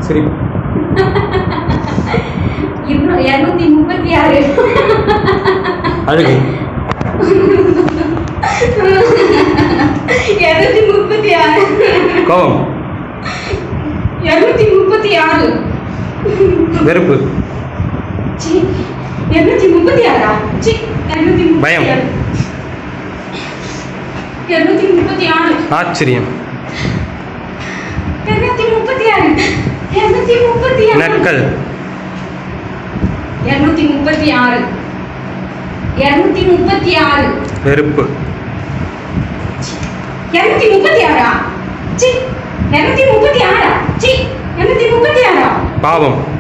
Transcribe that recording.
சரி இவ்வளோ இரநூத்தி முப்பத்தி ஆறு அழுகு இரநூத்தி முப்பத்தி ஆறு கோபம் இரநூத்தி முப்பத்தி ஆறு வெறுப்பு சி இரநூத்தி முப்பத்தி ஆறா சி இரநூத்தி பயம். இரநூத்தி முப்பத்தி ஆறு ஆச்சரியம் இரநூத்தி முப்பத்தி ஆறு இரநூத்தி முப்பத்தி ஆறு நக்கல் இரநூத்தி முப்பத்தி ஆறு இரநூத்தி முப்பத்தி ஆறு வெறுப்பு இரநூத்தி முப்பத்தி ஆறா சி இரநூத்தி முப்பத்தி ஆறா சி இரநூத்தி முப்பத்தி ஆறா பாவம்